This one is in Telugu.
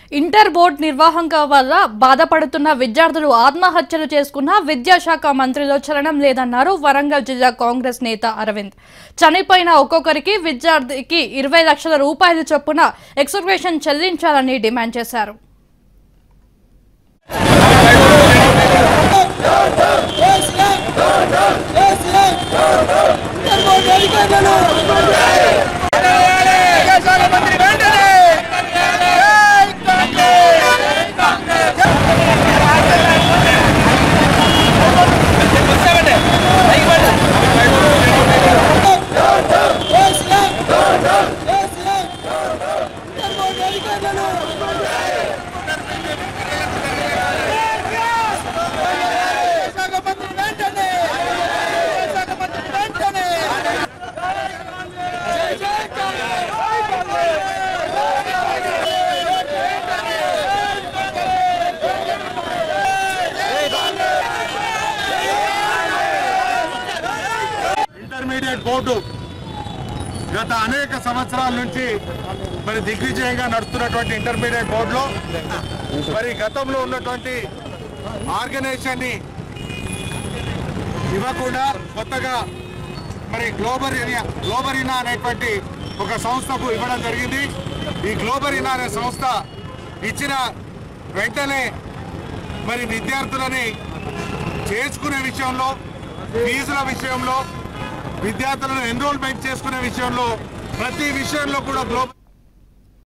ఇంటర్ బోర్డు నిర్వాహకం వల్ల బాధపడుతున్న విద్యార్థులు ఆత్మహత్యలు చేసుకున్న విద్యాశాఖ మంత్రిలో చలనం లేదన్నారు వరంగల్ జిల్లా కాంగ్రెస్ నేత అరవింద్ చనిపోయిన ఒక్కొక్కరికి విద్యార్థికి ఇరవై లక్షల రూపాయలు చొప్పున ఎక్స్గ్రేషన్ చెల్లించాలని డిమాండ్ చేశారు ఇంటర్మీడియట్ బోర్డు గత అనేక సంవత్సరాల నుంచి మరి దిగ్విజయంగా నడుస్తున్నటువంటి ఇంటర్మీడియట్ బోర్డులో మరి గతంలో ఉన్నటువంటి ఆర్గనైజేషన్ ని ఇవ్వకుండా కొత్తగా మరి గ్లోబల్ ఇరియా గ్లోబల్ ఇనా అనేటువంటి ఒక సంస్థకు ఇవ్వడం జరిగింది ఈ గ్లోబల్ ఇనా అనే సంస్థ ఇచ్చిన వెంటనే మరి విద్యార్థులని చేసుకునే విషయంలో ఫీజుల విషయంలో విద్యార్థులను ఎన్రోల్మెంట్ చేసుకునే విషయంలో ప్రతి విషయంలో కూడా గ్లోబల్